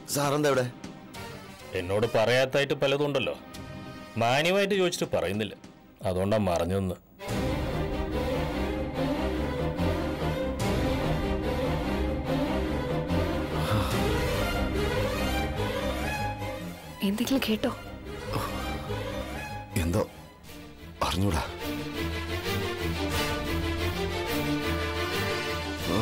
സാറെന്താ ഇവിടെ എന്നോട് പറയാത്തായിട്ട് പലതുണ്ടല്ലോ മാന്യമായിട്ട് ചോദിച്ചിട്ട് പറയുന്നില്ല അതുകൊണ്ടാ മറഞ്ഞൊന്ന് എന്തെങ്കിലും കേട്ടോ എന്തോ അറിഞ്ഞൂടാ ആ.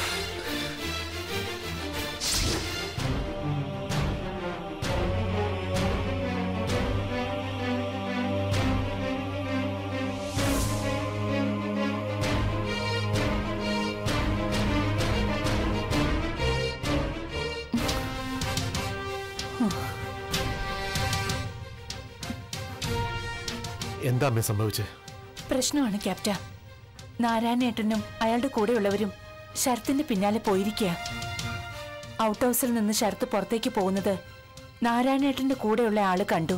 എന്താ അമ്മേ സംഭവിച്ചേ പ്രശ്നമാണ് ക്യാപ്റ്റ നാരായണേട്ടനും അയാളുടെ കൂടെയുള്ളവരും ശരത്തിന്റെ പിന്നാലെ പോയിരിക്കുക ഔട്ട് ഹൗസിൽ നിന്ന് ശരത്ത് പുറത്തേക്ക് പോകുന്നത് നാരായണേട്ടന്റെ കൂടെയുള്ള ആള് കണ്ടു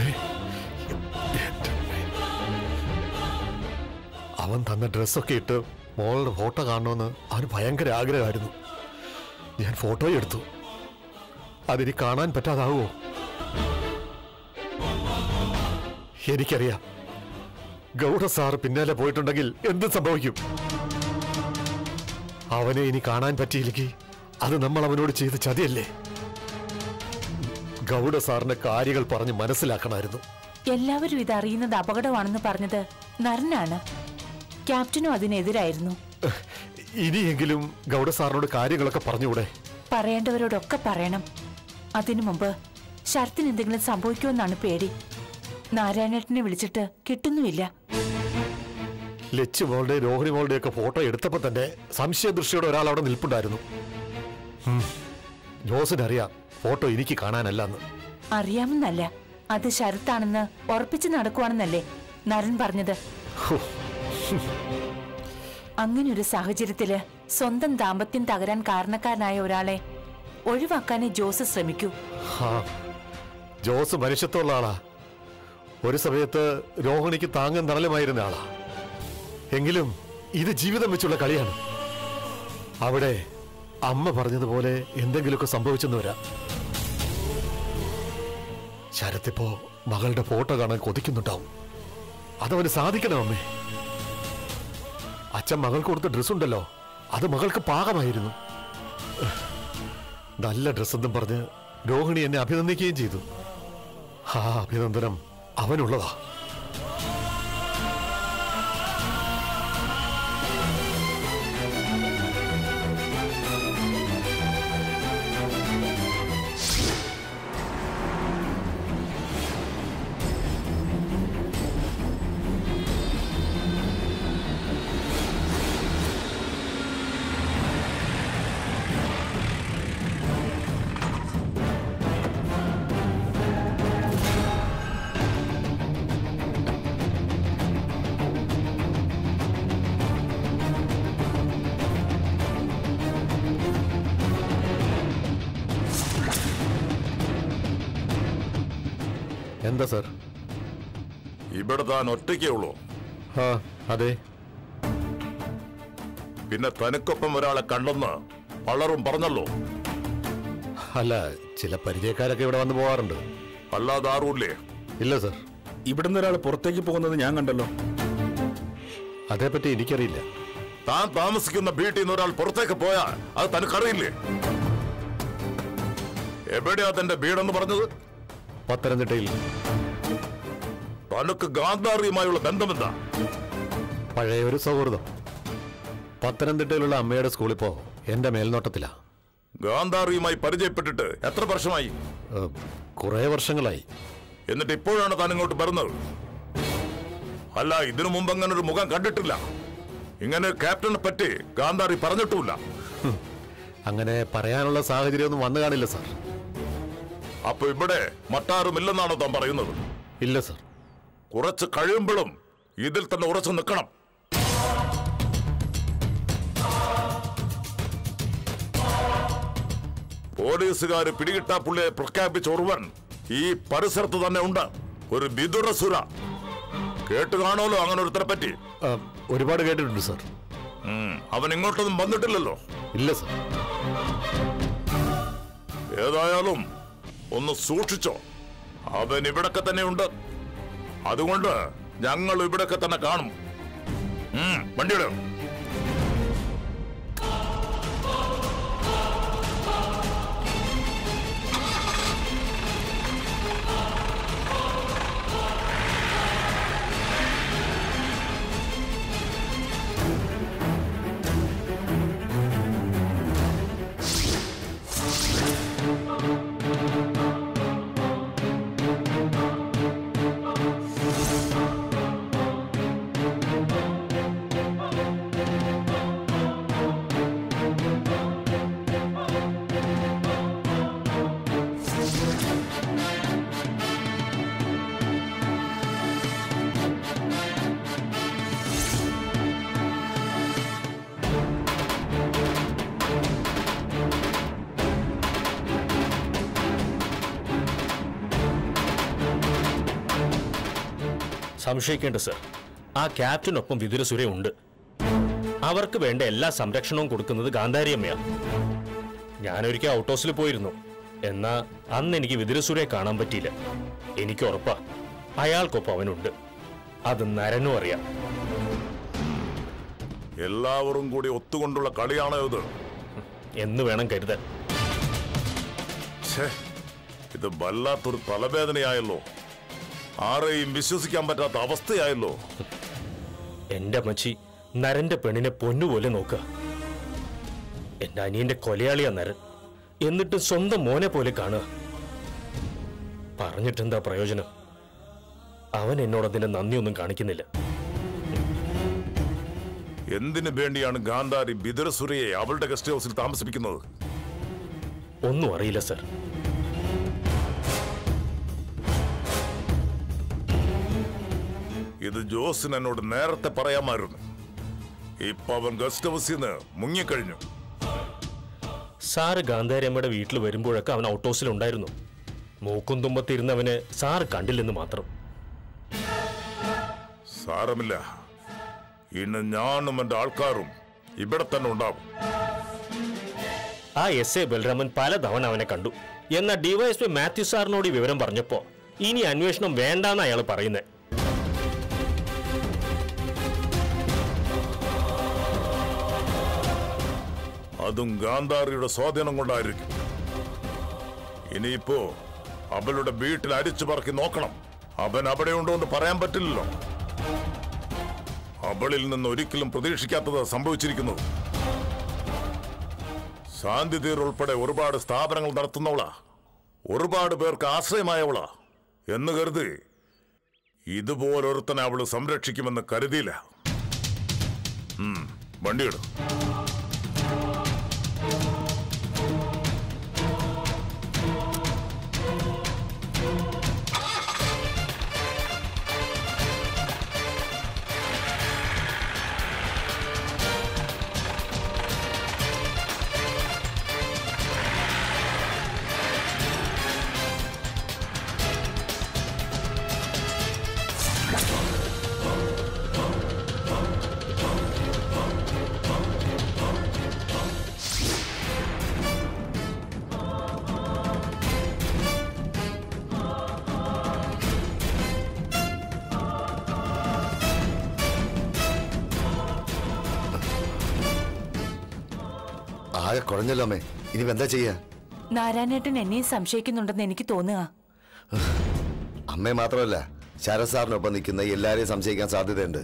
അവൻ തന്ന ഡ്രസ്സൊക്കെ ഇട്ട് മോളുടെ ഫോട്ടോ കാണണമെന്ന് അവന് ഭയങ്കര ആഗ്രഹമായിരുന്നു ഞാൻ ഫോട്ടോ എടുത്തു അതിനി കാണാൻ പറ്റാതാവോ എനിക്കറിയാം ഗൗഡ സാറ് പിന്നാലെ പോയിട്ടുണ്ടെങ്കിൽ എന്ത് സംഭവിക്കും അവനെ ഇനി കാണാൻ പറ്റിയില്ലെങ്കിൽ അത് നമ്മൾ അവനോട് ചെയ്ത ചതിയല്ലേ ഗൗഡ സാറിന്റെ കാര്യങ്ങൾ പറഞ്ഞ് മനസ്സിലാക്കണമായിരുന്നു എല്ലാവരും ഇത് അറിയുന്നത് അപകടമാണെന്ന് പറഞ്ഞത് നരനാണ് ക്യാപ്റ്റനും അതിനെതിരായിരുന്നു ഇനിയെങ്കിലും ഗൗഡ സാറിനോട് കാര്യങ്ങളൊക്കെ പറഞ്ഞുകൂടെ പറയേണ്ടവരോടൊക്കെ പറയണം അതിനു മുമ്പ് ശരത്തിന് എന്തെങ്കിലും സംഭവിക്കുമെന്നാണ് പേടി നാരായണേട്ടനെ വിളിച്ചിട്ട് കിട്ടുന്നുമില്ല ലച്ച് മോളുടെ രോഹിണി മോളുടെ ഒക്കെ ഫോട്ടോ എടുത്തപ്പോ തന്നെ സംശയദൃഷ്ടിയോടെ ഒരാൾ അവിടെ നിൽപ്പുണ്ടായിരുന്നു ഉം. ജോസിനറിയാം ഫോട്ടോ എനിക്ക് കാണാനല്ലെന്ന് അറിയാമെന്നല്ല അത് ശരത്താണെന്ന് ഉറപ്പിച്ച് നടക്കുവാണെന്നല്ലേ നരൻ പറഞ്ഞത് ഹോ, അങ്ങനൊരു സാഹചര്യത്തില് സ്വന്തം ദാമ്പത്യം തകരാൻ കാരണക്കാരനായ ഒരാളെ ഒഴിവാക്കാനേ ജോസ് ശ്രമിക്കൂ ഹാ. ജോസ് മനുഷ്യത്വമുള്ള ആളാ ഒരു സമയത്ത് രോഹിണിക്ക് താങ്ങും തണലുമായിരുന്ന ആളാ എങ്കിലും ഇത് ജീവിതം വെച്ചുള്ള കളിയാണ് അവിടെ അമ്മ പറഞ്ഞതുപോലെ എന്തെങ്കിലുമൊക്കെ സംഭവിച്ചെന്ന് വരാം ശരത്തിപ്പോ മകളുടെ ഫോട്ടോ കാണാൻ കൊതിക്കുന്നുണ്ടാവും അതവന് സാധിക്കണം അമ്മേ അച്ഛൻ മകൾക്ക് കൊടുത്ത ഡ്രസ് ഉണ്ടല്ലോ അത് മകൾക്ക് പാകമായിരുന്നു നല്ല ഡ്രസ്സെന്നും പറഞ്ഞ് രോഹിണി എന്നെ അഭിനന്ദിക്കുകയും ചെയ്തു ആ അഭിനന്ദനം അവനുള്ളതാ എന്താ സർ ഇവിടെ താൻ ഒറ്റയ്ക്കേ ഉള്ളൂ ആ അതെ പിന്നെ തനിക്കൊപ്പം ഒരാളെ കണ്ടെന്ന് പലരും പറഞ്ഞല്ലോ അല്ല ചില പരിചയക്കാരൊക്കെ ഇവിടെ വന്നു പോവാറുണ്ട് അല്ലാതെ ആരുമില്ലേ ഇല്ല സർ ഇവിടുന്ന് ഒരാൾ പുറത്തേക്ക് പോകുന്നത് ഞാൻ കണ്ടല്ലോ അതേപ്പറ്റി എനിക്കറിയില്ല താൻ താമസിക്കുന്ന വീട്ടിൽ നിന്ന് ഒരാൾ പുറത്തേക്ക് പോയാൽ അത് തനിക്കറിയില്ലേ എവിടെയാ തന്റെ വീടെന്ന് പറഞ്ഞത് പത്തനംതിട്ടയിൽ തനക്ക് ഗാന്ധാറിയുമായുള്ള ബന്ധമെന്താ പഴയ ഒരു സൗഹൃദം പത്തനംതിട്ടയിലുള്ള അമ്മയുടെ സ്കൂളിപ്പോ എന്റെ മേൽനോട്ടത്തിലാ ഗാന്ധാറിയുമായി പരിചയപ്പെട്ടിട്ട് എത്ര വർഷമായി ഏ, കുറേ വർഷങ്ങളായി എന്നിട്ട് ഇപ്പോഴാണ് താൻ ഇങ്ങോട്ട് വരുന്നത് അല്ല ഇതിനു മുമ്പ് അങ്ങനെ ഒരു മുഖം കണ്ടിട്ടില്ല ഇങ്ങനെ ക്യാപ്റ്റനെ പറ്റി ഗാന്ധാറി പറഞ്ഞിട്ടുമില്ല അങ്ങനെ പറയാനുള്ള സാഹചര്യമൊന്നും വന്നു കാണില്ല സാർ അപ്പൊ ഇവിടെ മറ്റാരുമില്ലെന്നാണോ താൻ പറയുന്നത് ഇല്ല സാർ കുറച്ച് കഴിയുമ്പോഴും ഇതിൽ തന്നെ ഉറച്ചു നിൽക്കണം പോലീസുകാര് പിടികിട്ടാ പുള്ളിയെ പ്രഖ്യാപിച്ച ഒരുവൻ ഈ പരിസരത്ത് തന്നെ ഉണ്ട് ഒരു വിദുരസുര കേട്ട് കാണുമല്ലോ അങ്ങനെ ഒരുത്തരെ പറ്റി ആ, ഒരുപാട് കേട്ടിട്ടുണ്ട് സാർ ഉം, അവൻ ഇങ്ങോട്ടൊന്നും വന്നിട്ടില്ലല്ലോ ഇല്ല സാർ ഏതായാലും ഒന്ന് സൂക്ഷിച്ചോ അവൻ ഇവിടൊക്കെ തന്നെ ഉണ്ട് അതുകൊണ്ട് ഞങ്ങൾ ഇവിടൊക്കെ തന്നെ കാണും ഉം, വണ്ടിയുടെ സംശയിക്കേണ്ട സർ ആ ക്യാപ്റ്റനൊപ്പം വിതുരസുര ഉണ്ട് അവർക്ക് വേണ്ട എല്ലാ സംരക്ഷണവും കൊടുക്കുന്നത് ഗാന്ധാരിയമ്മയാണ് ഞാനൊരിക്കൽ ഔട്ട് ഹൗസിൽ പോയിരുന്നു എന്നാ അന്ന് എനിക്ക് വിതുരസുരയെ കാണാൻ പറ്റിയില്ല എനിക്ക് ഉറപ്പാ അയാൾക്കൊപ്പം അവനുണ്ട് അത് നരനും അറിയാം എല്ലാവരും കൂടി ഒത്തുകൊണ്ടുള്ള കളിയാണോ ഇത് എന്ന് വേണം കരുതാൻ ഛേ ഇത് വല്ലാത്തൊരു തലവേദനയായല്ലോ ആരെയും വിശ്വസിക്കാൻ പറ്റാത്ത അവസ്ഥയായല്ലോ എന്റെ അമ്മച്ചി നരന്റെ പെണ്ണിനെ പൊന്നുപോലെ നോക്കുക എന്റെ അനിയന്റെ കൊലയാളിയാ നരൻ എന്നിട്ട് സ്വന്തം മോനെ പോലെ കാണുക പറഞ്ഞിട്ടെന്താ പ്രയോജനം അവൻ എന്നോട് അതിന്റെ നന്ദിയൊന്നും കാണിക്കുന്നില്ല എന്തിനു വേണ്ടിയാണ് ഗാന്ധാരി ബിദരസുരയെ അവളുടെ ഗസ്റ്റ് ഹൗസിൽ താമസിപ്പിക്കുന്നത് ഒന്നും അറിയില്ല സർ ഇത് ജോസിന് എന്നോട് നേരത്തെ പറയാമായിരുന്നു ഇപ്പൊ അവൻ ഗസ്റ്റ് ഹൗസിൽ നിന്ന് മുങ്ങിക്കഴിഞ്ഞു സാറ് ഗാന്ധാരമ്മയുടെ വീട്ടിൽ വരുമ്പോഴൊക്കെ അവൻ ഔട്ട് ഹൗസിൽ ഉണ്ടായിരുന്നു മൂക്കും തുമ്പത്തിരുന്നവന് സാറ് കണ്ടില്ലെന്ന് മാത്രം സാരമില്ല ഇന്ന് ഞാനും എന്റെ ആൾക്കാരും ഇവിടെ തന്നെ ഉണ്ടാവും ആ എസ് എ ബലരാമൻ പലതവണ അവനെ കണ്ടു എന്നാൽ ഡിവൈഎസ്പി മാത്യു സാറിനോട് ഈ വിവരം പറഞ്ഞപ്പോ ഇനി അന്വേഷണം വേണ്ടാന്ന് അയാൾ പറയുന്നത് അതും ഗാന്ധാരിയുടെ സ്വാധീനം കൊണ്ടായിരിക്കും ഇനിയിപ്പോ അവളുടെ വീട്ടിൽ അരിച്ചു പറക്കി നോക്കണം അവൻ അവിടെ ഉണ്ടോ എന്ന് പറയാൻ പറ്റില്ലല്ലോ അവളിൽ നിന്ന് ഒരിക്കലും പ്രതീക്ഷിക്കാത്തത് സംഭവിച്ചിരിക്കുന്നത് ശാന്തി തീർ ഉൾപ്പെടെ ഒരുപാട് സ്ഥാപനങ്ങൾ നടത്തുന്നവളാ ഒരുപാട് പേർക്ക് ആശ്രയമായവളാ എന്ന് കരുതി ഇതുപോലൊരുത്തനെ അവള് സംരക്ഷിക്കുമെന്ന് കരുതിയില്ല ഉം, വണ്ടിയിടും ആകെ കുഴഞ്ഞല്ലോ അമ്മേ ഇനി എന്താ ചെയ്യാ നാരായണേട്ടൻ എന്നെയും സംശയിക്കുന്നുണ്ടെന്ന് എനിക്ക് തോന്നുക അമ്മയെ മാത്രമല്ല ശരത് സാറിനൊപ്പം നിൽക്കുന്ന എല്ലാരെയും സംശയിക്കാൻ സാധ്യതയുണ്ട്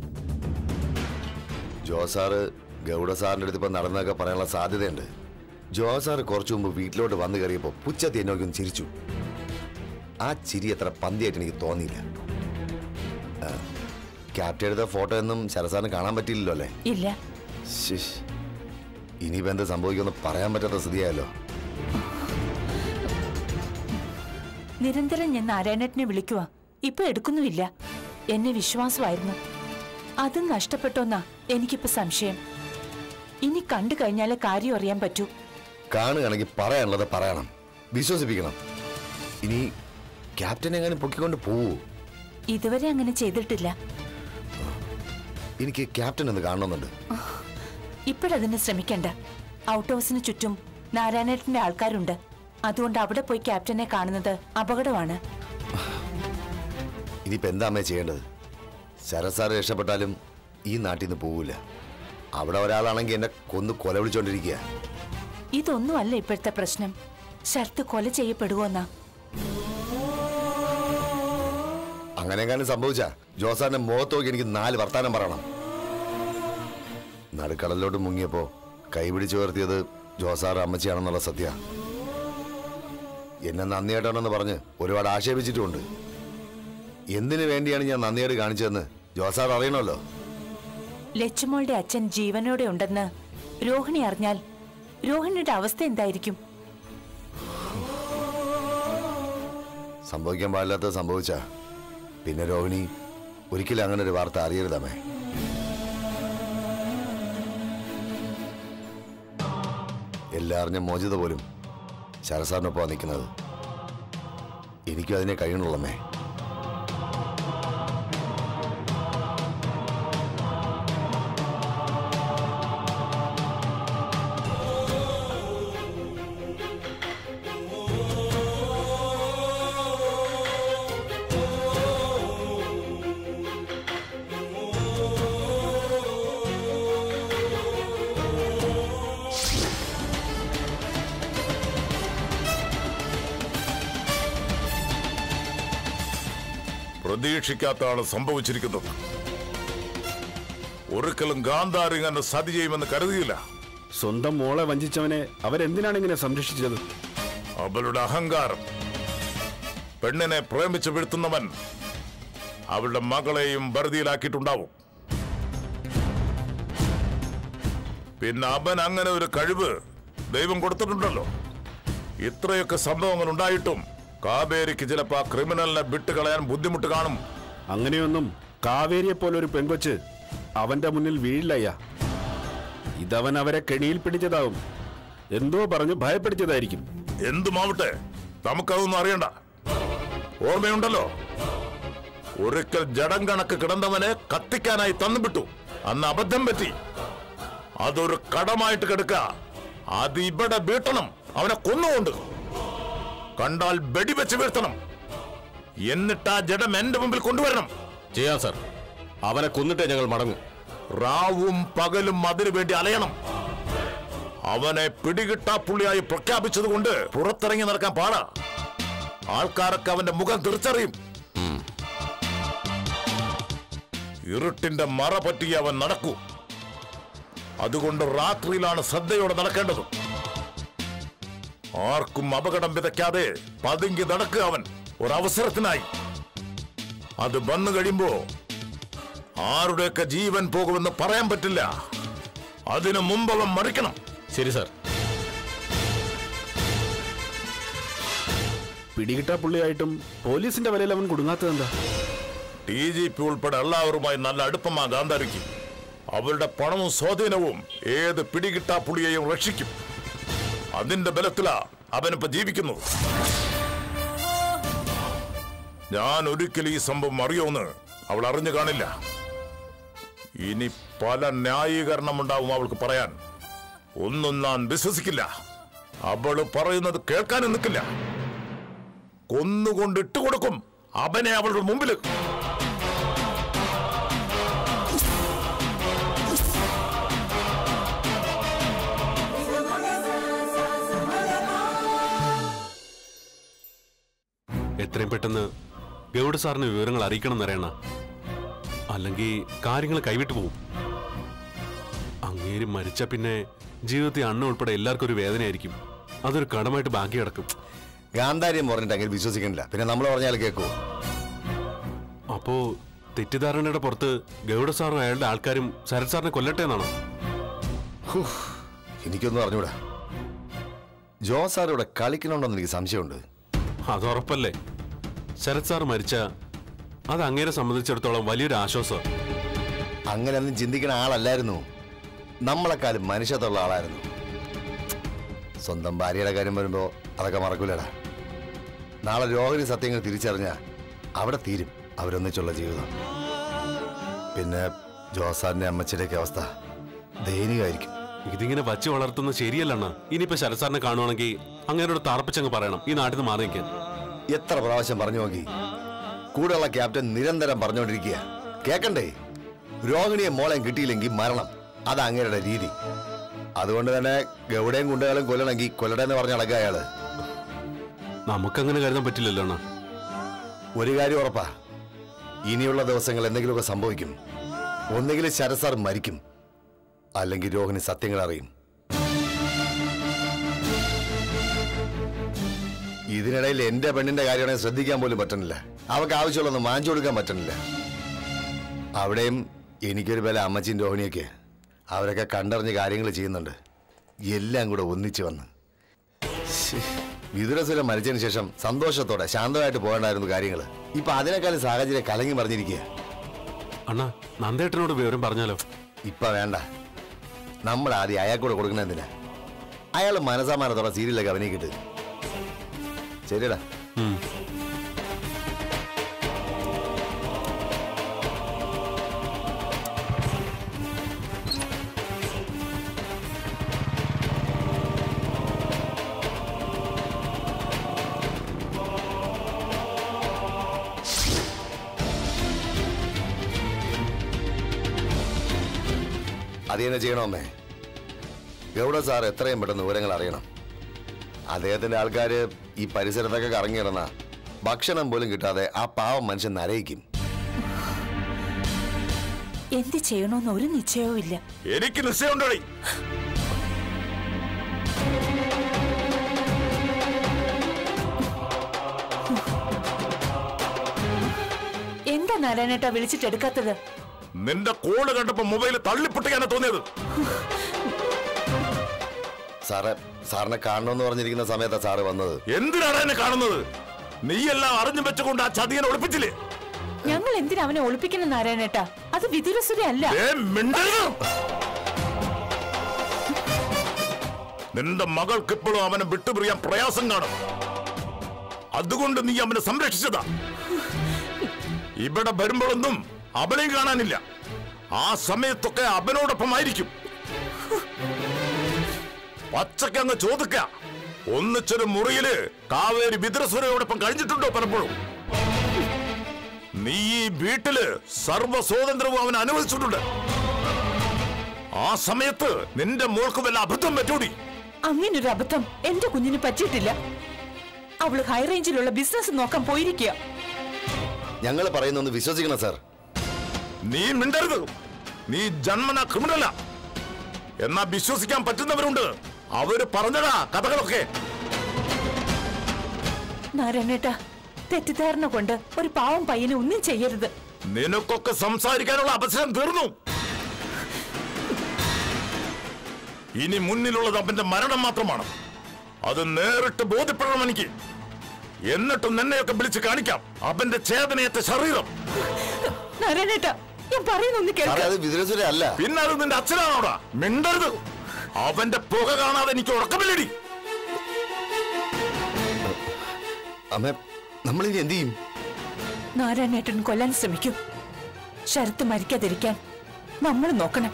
ജോ സാറ് ഗൗഡ സാറിന്റെ അടുത്ത് ഇപ്പൊ നടന്നൊക്കെ പറയാനുള്ള സാധ്യതയുണ്ട് ജോ സാറ് കുറച്ചു മുമ്പ് വീട്ടിലോട്ട് വന്നു കയറിയപ്പോൾ പുച്ഛത്തി എന്നെ നോക്കി ഒന്ന് ചിരിച്ചു ആ ചിരി അത്ര പന്തിയായിട്ട് എനിക്ക് തോന്നിയില്ല ആ, ക്യാപ്റ്റൻ എടുത്ത ഫോട്ടോ ഒന്നും ശരത് സാറിന് കാണാൻ പറ്റിയില്ലല്ലോ അല്ലേ ഇല്ല ശിഷ് ഇനിയിപ്പോ എന്ത് സംഭവിക്കുമെന്ന് പറയാൻ പറ്റാത്ത സ്ഥിതിയായല്ലോ നിരന്തരം ഞാൻ നാരായണേട്ടനെ വിളിക്കുക ഇപ്പൊ എടുക്കുന്നുമില്ല എന്നെ വിശ്വാസമായിരുന്നു അത് നഷ്ടപ്പെട്ടോന്നാ എനിക്കിപ്പോ സംശയം ഇനി കണ്ടു കഴിഞ്ഞാലേ കാര്യം അറിയാൻ പറ്റൂ കാണുകയാണെങ്കിൽ പറയാനുള്ളത് പറയണം വിശ്വസിപ്പിക്കണം ഇനി ക്യാപ്റ്റൻ എങ്ങനെ പൊക്കിക്കൊണ്ട് പോവൂ ഇതുവരെ അങ്ങനെ ചെയ്തിട്ടില്ല എനിക്ക് ക്യാപ്റ്റൻ എന്ന് കാണണമെന്നുണ്ട് ഇപ്പോഴതിന് ശ്രമിക്കണ്ട ഔട്ട് ഹൗസിന് ചുറ്റും നാരായണേട്ടന്റെ ആൾക്കാരുണ്ട് അതുകൊണ്ട് അവിടെ പോയി ക്യാപ്റ്റനെ കാണുന്നത് അപകടമാണ് ഇനിയിപ്പോൾ എന്താ അമ്മേ ചെയ്യേണ്ടത് ശരത് സാറ് രക്ഷപ്പെട്ടാലും ഈ നാട്ടിൽ നിന്ന് പോവില്ല അവിടെ ഒരാളാണെങ്കിൽ എന്നെ കൊന്ന് കൊല വിളിച്ചോണ്ടിരിക്കുക ഇതൊന്നും അല്ല ഇപ്പോഴത്തെ പ്രശ്നം ശരത്ത് കൊല ചെയ്യപ്പെടുവോന്നാ അങ്ങനെയെങ്ങാനും സംഭവിച്ച ജോസാറിന്റെ മുഖത്ത് നോക്കി എനിക്ക് നാല് വർത്താനം പറയണം നടുക്കടലിലോട്ട് മുങ്ങിയപ്പോ കൈപിടിച്ചു ഉയർത്തിയത് ജോസാർ അമ്മച്ചിയാണെന്നുള്ള സത്യ എന്നെ നന്ദിയേട്ടാണെന്ന് പറഞ്ഞ് ഒരുപാട് ആക്ഷേപിച്ചിട്ടുമുണ്ട് എന്തിനു വേണ്ടിയാണ് ഞാൻ നന്ദിയേട് കാണിച്ചതെന്ന് ജോസാർ അറിയണമല്ലോ ലച്ചുമോളുടെ അച്ഛൻ ജീവനോടെ ഉണ്ടെന്ന് രോഹിണി അറിഞ്ഞാൽ രോഹിണിയുടെ അവസ്ഥ എന്തായിരിക്കും സംഭവിക്കാൻ പാടില്ലാത്തത് സംഭവിച്ച പിന്നെ രോഹിണി ഒരിക്കലും അങ്ങനെ ഒരു വാർത്ത അറിയരുതമ്മേ എല്ലാം അറിഞ്ഞ മോചിത പോലും ശരസാറിനൊപ്പം നിൽക്കുന്നത് എനിക്കും അതിനെ കഴിയണുള്ളമ്മേ പ്രതീക്ഷിക്കാത്താണ് സംഭവിച്ചിരിക്കുന്നത് ഒരിക്കലും ഗാന്ധാരി ഇങ്ങനെ സതി ചെയ്യുമെന്ന് കരുതിയില്ല സ്വന്തം മോളെ വഞ്ചിച്ചവനെ അവരെന്തിനാണ് ഇങ്ങനെ സംരക്ഷിച്ചത് അവളുടെ അഹങ്കാരം പെണ്ണിനെ പ്രേമിച്ച് വീഴ്ത്തുന്നവൻ അവളുടെ മകളെയും ബറുതിയിലാക്കിയിട്ടുണ്ടാവും പിന്നെ അവൻ അങ്ങനെ ഒരു കഴിവ് ദൈവം കൊടുത്തിട്ടുണ്ടല്ലോ ഇത്രയൊക്കെ സംഭവങ്ങൾ ഉണ്ടായിട്ടും കാവേരിക്ക് ചിലപ്പോ ആ ക്രിമിനലിനെ വിട്ടുകളയാൻ ബുദ്ധിമുട്ട് കാണും അങ്ങനെയൊന്നും കാവേരിയെ പോലെ ഒരു പെങ്കൊച്ച് അവന്റെ മുന്നിൽ വീഴില്ലയ്യ ഇതവൻ അവരെ കെണിയിൽ പിടിച്ചതാവും എന്തോ പറഞ്ഞു ഭയപ്പെടുത്തിയതായിരിക്കും എന്തുമാവട്ടെ നമുക്കതൊന്നും അറിയണ്ട ഓർമ്മയുണ്ടല്ലോ ഒരിക്കൽ ജഡം കണക്ക് കിടന്നവനെ കത്തിക്കാനായി തന്നുവിട്ടു അന്ന് അബദ്ധം പറ്റി അതൊരു കടമായിട്ട് കിടക്ക അത് ഇവിടെ വീട്ടണം അവനെ കൊന്നുകൊണ്ട് കണ്ടാൽ വെടിവെച്ച് വീഴ്ത്തണം എന്നിട്ട് ആ ജഡം എന്റെ മുമ്പിൽ കൊണ്ടുവരണം ചെയ്യാം സാർ അവനെ കൊന്നിട്ടേ ഞങ്ങൾ മടങ്ങും റാവും പകലും അതിനു വേണ്ടി അലയണം അവനെ പിടികിട്ടാപ്പുള്ളിയായി പ്രഖ്യാപിച്ചതുകൊണ്ട് പുറത്തിറങ്ങി നടക്കാൻ പാടാ ആൾക്കാരൊക്കെ അവന്റെ മുഖം തിരിച്ചറിയും ഇരുട്ടിന്റെ മറ പറ്റി അവൻ നടക്കൂ അതുകൊണ്ട് രാത്രിയിലാണ് ശ്രദ്ധയോടെ നടക്കേണ്ടത് ആർക്കും അപകടം വിതയ്ക്കാതെ പതുങ്ങി നടക്കുക അവൻ ഒരവസരത്തിനായി അത് വന്നു കഴിയുമ്പോ ആരുടെയൊക്കെ ജീവൻ പോകുമെന്ന് പറയാൻ പറ്റില്ല അതിനു മുമ്പ് അവൻ മറിക്കണം ശരി സാർ പിടികിട്ടാ പുള്ളിയായിട്ടും പോലീസിന്റെ വലയിൽ അവൻ കുടുങ്ങാത്തതെന്താ ടി ജി പി ഉൾപ്പെടെ എല്ലാവരുമായി നല്ല അടുപ്പമാ ഗാന്ധാരിക്ക് അവരുടെ പണവും സ്വാധീനവും ഏത് പിടികിട്ടാ പുള്ളിയെയും രക്ഷിക്കും അതിന്റെ ബലത്തിലാ അവനിപ്പോ ജീവിക്കുന്നു ഞാൻ ഒരിക്കലും ഈ സംഭവം അറിയോന്ന് അവൾ അറിഞ്ഞു കാണില്ല ഇനി പല ന്യായീകരണം ഉണ്ടാവും അവൾക്ക് പറയാൻ ഒന്നും ഞാൻ വിശ്വസിക്കില്ല അവള് പറയുന്നത് കേൾക്കാനും നിൽക്കില്ല കൊന്നുകൊണ്ട് ഇട്ടുകൊടുക്കും അവനെ അവളുടെ മുമ്പിൽ എത്രയും പെട്ടെന്ന് ഗൗഡ സാറിന് വിവരങ്ങൾ അറിയിക്കണം എന്നറിയണ അല്ലെങ്കിൽ കാര്യങ്ങൾ കൈവിട്ടു പോകും അങ്ങേര് മരിച്ച പിന്നെ ജീവിതത്തിൽ അണ്ണ ഉൾപ്പെടെ എല്ലാവർക്കും ഒരു വേദനയായിരിക്കും അതൊരു കടമായിട്ട് ബാക്കി കിടക്കും ഗാന്ധാര്യം പറഞ്ഞിട്ട് അങ്ങനെ വിശ്വസിക്കണില്ല പിന്നെ നമ്മൾ പറഞ്ഞാൽ കേൾക്കുമോ അപ്പോ തെറ്റിദ്ധാരണയുടെ പുറത്ത് ഗൗഡ സാറും അയാളുടെ ആൾക്കാരും ശരത് സാറിനെ കൊല്ലട്ടെ എന്നാണോ എനിക്കൊന്നും അറിഞ്ഞൂടാ ജോ സാർ ഇവിടെ കളിക്കണുണ്ടെന്ന് എനിക്ക് സംശയമുണ്ട് അത് ഉറപ്പല്ലേ ശരത് സാർ മരിച്ച അത് അങ്ങേരെ സംബന്ധിച്ചിടത്തോളം വലിയൊരു ആശ്വാസം അങ്ങനെയൊന്നും ചിന്തിക്കണ ആളല്ലായിരുന്നു നമ്മളെക്കാളും മനുഷ്യത്തുള്ള ആളായിരുന്നു സ്വന്തം ഭാര്യയുടെ കാര്യം വരുമ്പോ അതൊക്കെ മറക്കൂലടാ നാളെ രോഹിണി സത്യങ്ങൾ തിരിച്ചറിഞ്ഞ അവിടെ തീരും അവരൊന്നിച്ചുള്ള ജീവിതം പിന്നെ ജോസാറിന്റെ അമ്മച്ചിയുടെയൊക്കെ അവസ്ഥ ദയനീയമായിരിക്കും ഇതിങ്ങനെ വച്ച് വളർത്തുന്നത് ശരിയല്ലണ്ണ ഇനിയിപ്പോ ശരത് സാറിനെ കാണുവാണെങ്കിൽ അങ്ങേരോട് തറപ്പിച്ചങ്ങ് പറയണം ഈ നാട്ടിൽ നിന്ന് മാറി നിൽക്കാൻ എത്ര പ്രാവശ്യം പറഞ്ഞു നോക്കി കൂടെയുള്ള ക്യാപ്റ്റൻ നിരന്തരം പറഞ്ഞുകൊണ്ടിരിക്കുക കേക്കണ്ടേ രോഹിണിയെ മോളെയും കിട്ടിയില്ലെങ്കിൽ മരണം അത് അങ്ങേരുടെ രീതി അതുകൊണ്ട് തന്നെ ഗൗഡയും കുണ്ടകളും കൊല്ലണമെങ്കിൽ കൊല്ലടെന്ന് പറഞ്ഞ അടക്കുക അയാള് നമുക്കങ്ങനെ കരുതാൻ പറ്റില്ലല്ലോ അണ്ണാ ഒരു കാര്യം ഉറപ്പാ ഇനിയുള്ള ദിവസങ്ങൾ എന്തെങ്കിലുമൊക്കെ സംഭവിക്കും ഒന്നുകിൽ ശരസാർ മരിക്കും അല്ലെങ്കിൽ രോഹിണി സത്യങ്ങൾ അറിയും ഇതിനിടയിൽ എന്റെ പെണ്ണിന്റെ കാര്യമാണെങ്കിൽ ശ്രദ്ധിക്കാൻ പോലും പറ്റുന്നില്ല അവൾക്ക് ആവശ്യമുള്ളൊന്നും വാങ്ങിച്ചു കൊടുക്കാൻ പറ്റുന്നില്ല അവിടെയും എനിക്കൊരു വില അമ്മച്ചിയും രോഹിണിയൊക്കെ അവരൊക്കെ കണ്ടറിഞ്ഞ് കാര്യങ്ങൾ ചെയ്യുന്നുണ്ട് എല്ലാം കൂടെ ഒന്നിച്ചു വന്ന് വിതുരസുരം മരിച്ചതിന് ശേഷം സന്തോഷത്തോടെ ശാന്തമായിട്ട് പോകണ്ടായിരുന്നു കാര്യങ്ങൾ ഇപ്പൊ അതിനേക്കാളും സാഹചര്യം കലങ്ങി പറഞ്ഞിരിക്കുക അണ്ണാ നന്ദേട്ടനോട് വിവരം പറഞ്ഞാലോ ഇപ്പൊ വേണ്ട നമ്മൾ ആദ്യം അയാൾക്കൂടെ കൊടുക്കുന്ന എന്തിനാ അയാൾ മനസാമാനത്തോടെ സീരിയലൊക്കെ അഭിനയിക്കിട്ട് ശരിയടാ ഉം. അത് തന്നെ ചെയ്യണമേ ഗൗഡ സാർ എത്രയും പെട്ടെന്ന് വിവരങ്ങൾ അറിയണം അദ്ദേഹത്തിന്റെ ആൾക്കാര് ഈ പരിസരത്തൊക്കെ കറങ്ങിയിടന്ന ഭക്ഷണം പോലും കിട്ടാതെ ആ പാവം മനുഷ്യൻ നരയിക്കും എന്ത് ചെയ്യണമെന്ന് ഒരു നിശ്ചയവും ഇല്ല എനിക്ക് നിശ്ചയമുണ്ടോടി എന്താ നാരായണേട്ടാ വിളിച്ചിട്ട് എടുക്കാത്തത് നിന്റെ കോള് കണ്ടപ്പോ മൊബൈൽ തള്ളിപ്പൊട്ടിക്കാനാ തോന്നിയത് സാറെ സാറിനെ കാണണമെന്ന് പറഞ്ഞിരിക്കുന്ന സമയത്താ സാറ് വന്നത് എന്തിനാണ് എന്നെ കാണുന്നത് നീയെല്ലാം അറിഞ്ഞു വെച്ചുകൊണ്ട് ആ ചതിയനെ ഒളിപ്പിച്ചില്ലേ ഞങ്ങൾ എന്തിനാ അവനെ ഒളിപ്പിക്കുന്ന നാരായണേട്ടാ അത് വിദുരസുര അല്ല ഏ, മിണ്ടരുത്. നിന്റെ മകൾക്ക് ഇപ്പോഴും അവനെ വിട്ടുപിരിയാൻ പ്രയാസം കാണും അതുകൊണ്ട് നീ അവനെ സംരക്ഷിച്ചതാ ഇവിടെ വരുമ്പോഴൊന്നും അവനെയും കാണാനില്ല ആ സമയത്തൊക്കെ അവനോടൊപ്പമായിരിക്കും പച്ചക്ക് അങ്ങ് ചോദിക്ക ഒന്നിച്ചൊരു മുറിയില് കാവേരി വിദ്രസുരയോടൊപ്പം കഴിഞ്ഞിട്ടുണ്ടോ പലപ്പോഴും നീ ഈ വീട്ടില് സർവ്വ സ്വാതന്ത്ര്യവും അവൻ അനുവദിച്ചിട്ടുണ്ട് ആ സമയത്ത് നിന്റെ മോൾക്ക് വല്ല അബദ്ധം പറ്റൂടി അങ്ങനൊരു അബദ്ധം എന്റെ കുഞ്ഞിന് പറ്റിയിട്ടില്ല അവള് ഹൈ റേഞ്ചിലുള്ള ബിസിനസ് നോക്കാൻ പോയിരിക്കുക ഞങ്ങൾ പറയുന്നൊന്ന് വിശ്വസിക്കണം സാർ നീ മിണ്ടരുത് നീ ജന്മന ക്രിമിനല എന്നാ വിശ്വസിക്കാൻ പറ്റുന്നവരുണ്ട് അവര് പറഞ്ഞടാ കഥകളൊക്കെ നാരായണേട്ടാ തെറ്റിദ്ധാരണ കൊണ്ട് ഒരു പാവം പയ്യനെ ഒന്നും ചെയ്യരുത് നിനക്കൊക്കെ സംസാരിക്കാനുള്ള അവസരം തീർന്നു ഇനി മുന്നിലുള്ളത് അവന്റെ മരണം മാത്രമാണ് അത് നേരിട്ട് ബോധ്യപ്പെടണം എനിക്ക് എന്നിട്ടും നിന്നെയൊക്കെ വിളിച്ച് കാണിക്കാം അവന്റെ ചേതനയറ്റ ശരീരം നാരായണേട്ടാ ഞാൻ പറയുന്നൊന്ന് സാറേ കേൾക്കാം അത് വിതുരസുര അല്ല പിന്നെ അത് നിന്റെ അച്ഛനാണോടാ മിണ്ടരുത് അവന്റെ പുക കാണാതെ എനിക്ക് ഉറക്കമില്ലടി അമ്മ നമ്മളിനി എന്ത് ചെയ്യും നാരായണേട്ടൻ കൊല്ലാൻ ശ്രമിക്കും ശരത്ത് മരിക്കാതിരിക്കാൻ നമ്മൾ നോക്കണം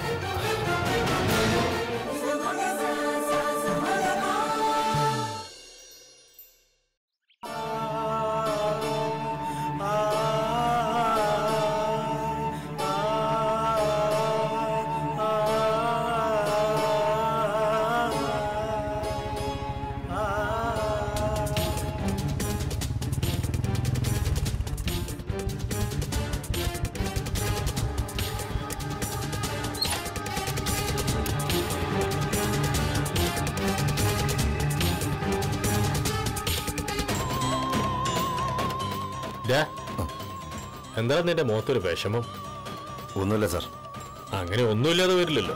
ഡാ, എന്താ നിന്റെ മുഖത്തൊരു വിഷമം ഒന്നുമില്ല സാർ അങ്ങനെ ഒന്നുമില്ലാതെ വരില്ലല്ലോ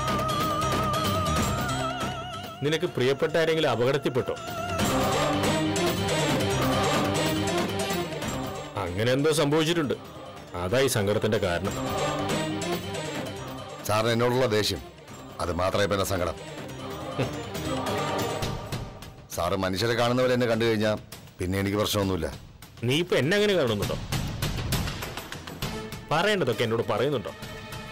നിനക്ക് പ്രിയപ്പെട്ട ആരെങ്കിലും അപകടത്തിൽപ്പെട്ടോ അങ്ങനെ എന്തോ സംഭവിച്ചിട്ടുണ്ട് അതായി സങ്കടത്തിന്റെ കാരണം സാറിന് എന്നോടുള്ള ദേഷ്യം അത് മാത്രമേ ഇപ്പൊ എന്നെ സങ്കടം സാറ് മനുഷ്യരെ കാണുന്നവരെ എന്നെ കണ്ടു കഴിഞ്ഞാൽ പിന്നെ എനിക്ക് പ്രശ്നമൊന്നുമില്ല നീ ഇപ്പൊ എന്നെ അങ്ങനെ കാണുന്നുണ്ടോ പറയേണ്ടതൊക്കെ എന്നോട് പറയുന്നുണ്ടോ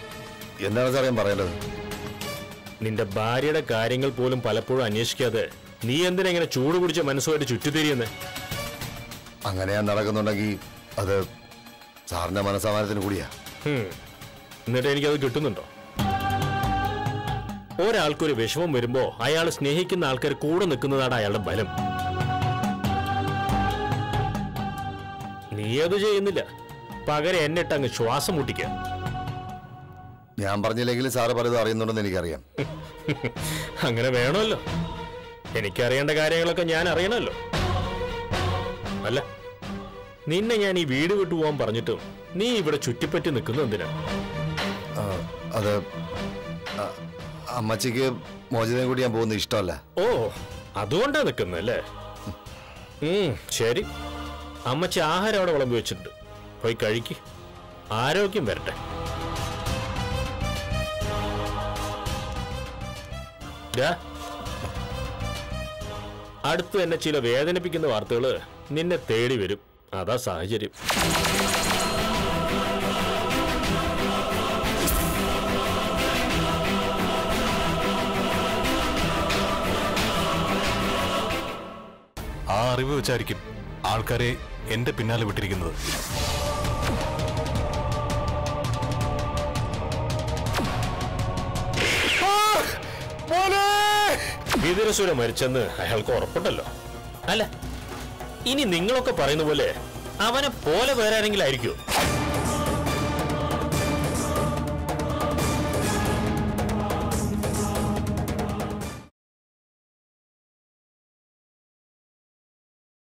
എന്താണ് സാർ ഞാൻ പറയേണ്ടത് നിന്റെ ഭാര്യയുടെ കാര്യങ്ങൾ പോലും പലപ്പോഴും അന്വേഷിക്കാതെ നീ എന്തിനാ ഇങ്ങനെ ചൂട് പിടിച്ച മനസ്സുമായിട്ട് ചുറ്റിത്തിരിയുന്നേ അങ്ങനെയാ നടക്കുന്നുണ്ടെങ്കിൽ അത് സാറിന്റെ മനസ്സമാനത്തിന് കൂടിയാ ഹും. എന്നിട്ട് എനിക്കത് കിട്ടുന്നുണ്ടോ ഒരാൾക്കൊരു വിഷമം വരുമ്പോ അയാൾ സ്നേഹിക്കുന്ന ആൾക്കാർ കൂടെ നിൽക്കുന്നതാണ് അയാളുടെ ബലം നീ അത് ചെയ്യുന്നില്ല പകരം എന്നിട്ട് അങ്ങ് ശ്വാസം മുട്ടിക്കുക ഞാൻ പറഞ്ഞില്ലെങ്കിലും സാറ് പലതും അറിയുന്നുണ്ടെന്ന് എനിക്കറിയാം അങ്ങനെ വേണമല്ലോ എനിക്കറിയേണ്ട കാര്യങ്ങളൊക്കെ ഞാൻ അറിയണമല്ലോ അല്ല നിന്നെ ഞാൻ ഈ വീട് വിട്ടു പോകാൻ പറഞ്ഞിട്ടും നീ ഇവിടെ ചുറ്റിപ്പറ്റി നിൽക്കുന്നത് എന്തിനാ ആ, അത് ആ, അമ്മച്ചിക്ക് മോചനം കൂടി ഞാൻ പോകുന്നത് ഇഷ്ടമല്ല ഓ അതുകൊണ്ടാ നിൽക്കുന്നല്ലേ ഉം ശരി അമ്മച്ചി ആഹാരം അവിടെ വിളമ്പി വെച്ചിട്ടുണ്ട് പോയി കഴിക്ക് ആരോഗ്യം വരട്ടെ ദാ, അടുത്ത് തന്നെ ചില വേദനിപ്പിക്കുന്ന വാർത്തകൾ നിന്നെ തേടി വരും അതാ സാഹചര്യം ആ അറിവ് വെച്ചായിരിക്കും ആൾക്കാരെ എന്റെ പിന്നാലെ വിട്ടിരിക്കുന്നത് വിതുരസുര മരിച്ചെന്ന് അയാൾക്ക് ഉറപ്പുണ്ടല്ലോ അല്ല ഇനി നിങ്ങളൊക്കെ പറയുന്ന പോലെ അവനെ പോലെ വേറെ ആരെങ്കിലും ആയിരിക്കുമോ